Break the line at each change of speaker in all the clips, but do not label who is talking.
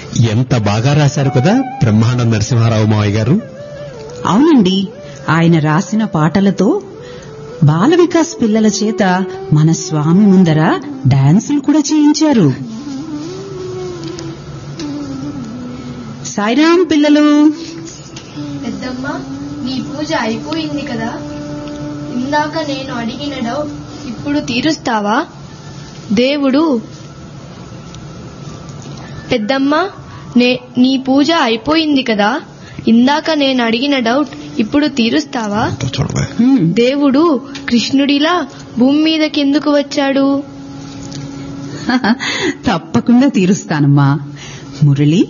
ఎంత బాగా రాశారు కదా బ్రహ్మాండం నరసింహారావు మావయ్య గారు
అవునండి ఆయన రాసిన పాటలతో బాల వికాస్ పిల్లల చేత మన స్వామి ముందర డాన్సులు కూడా చేయించారు సాయిరాం పిల్లలు
పెద్దమ్మ నీ పూజ అయిపోయింది కదా ఇందాక నేను అడిగిన డౌట్ ఇప్పుడు తీరుస్తావా దేవుడు పెద్దమ్మ నే నీ పూజ అయిపోయింది కదా ఇందాక నేను అడిగిన డౌట్ ఇప్పుడు తీరుస్తావా
చూడవే
హ్మ్,
దేవుడు కృష్ణుడిలా భూమి మీదకి ఎందుకు వచ్చాడు
తప్పకుండా తీరుస్తానమ్మా మురళి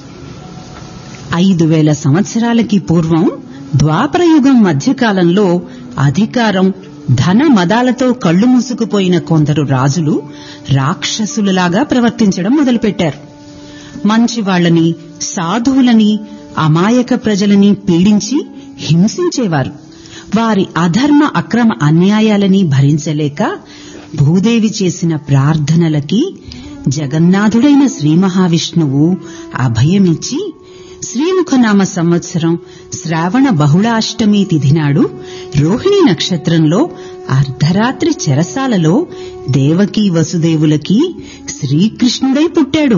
ఐదు వేల సంవత్సరాలకి పూర్వం ద్వాపరయుగం మధ్యకాలంలో అధికారం ధన మదాలతో కళ్లు మూసుకుపోయిన కొందరు రాజులు రాక్షసులలాగా ప్రవర్తించడం మొదలుపెట్టారు మంచి వాళ్ళని సాధువులని అమాయక ప్రజలని పీడించి హింసించేవారు వారి అధర్మ అక్రమ అన్యాయాలని భరించలేక భూదేవి చేసిన ప్రార్థనలకి జగన్నాథుడైన శ్రీ మహావిష్ణువు అభయమిచ్చి శ్రీముఖనామ సంవత్సరం శ్రావణ బహుళాష్టమి తిథి నాడు రోహిణి నక్షత్రంలో అర్ధరాత్రి చెరసాలలో దేవకీ వసుదేవులకి శ్రీకృష్ణుడై పుట్టాడు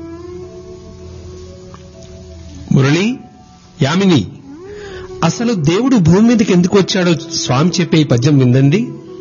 మురళి యామిని అసలు దేవుడు భూమి మీదకి ఎందుకు వచ్చాడో స్వామి చెప్పే ఈ పద్యం విందండి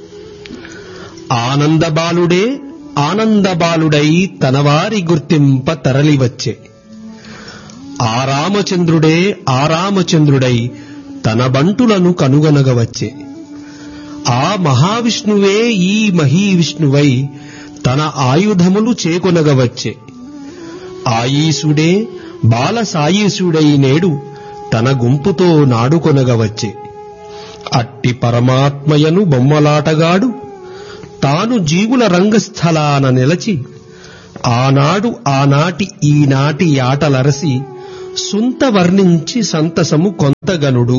ఆనందబాలుడే ఆనందబాలుడై తనవారి గుర్తింప తరలివచ్చే ఆ రామచంద్రుడే ఆ రామచంద్రుడై తన బంటులను కనుగొనగవచ్చే ఆ మహావిష్ణువే ఈ మహీవిష్ణువై తన ఆయుధములు చేకొనగవచ్చే ఆయీసుడే బాల సాయీసుడై నేడు తన గుంపుతో నాడుకొనగవచ్చే అట్టి పరమాత్మయను బొమ్మలాటగాడు తాను జీవుల రంగస్థలాన నిలచి ఆనాడు ఆనాటి ఈనాటి ఆటలరసి సుంత వర్ణించి సంతసము కొంతగనుడు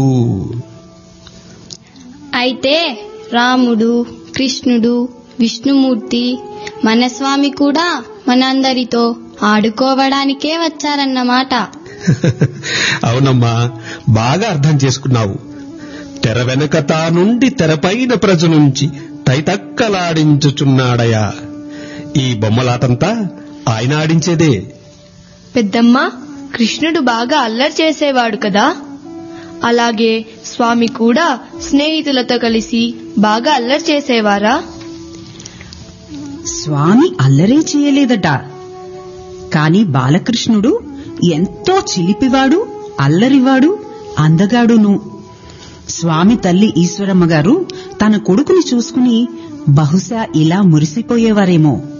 అయితే రాముడు కృష్ణుడు విష్ణుమూర్తి మన స్వామి కూడా మనందరితో ఆడుకోవడానికే వచ్చారన్నమాట
అవునమ్మా బాగా అర్థం చేసుకున్నావు తెర వెనుక తా నుండి తెరపైన ప్రజ నుంచి తైతక్కలాడించుచున్నాడయా ఈ బొమ్మలాటంతా ఆయన ఆడించేదే
పెద్దమ్మ కృష్ణుడు బాగా అల్లరి చేసేవాడు కదా అలాగే స్వామి కూడా స్నేహితులతో కలిసి బాగా అల్లరి చేసేవారా
స్వామి అల్లరే చేయలేదట కాని బాలకృష్ణుడు ఎంతో చిలిపివాడు అల్లరివాడు అందగాడును స్వామి తల్లి ఈశ్వరమ్మ గారు తన కొడుకుని చూసుకుని బహుశా ఇలా మురిసిపోయేవారేమో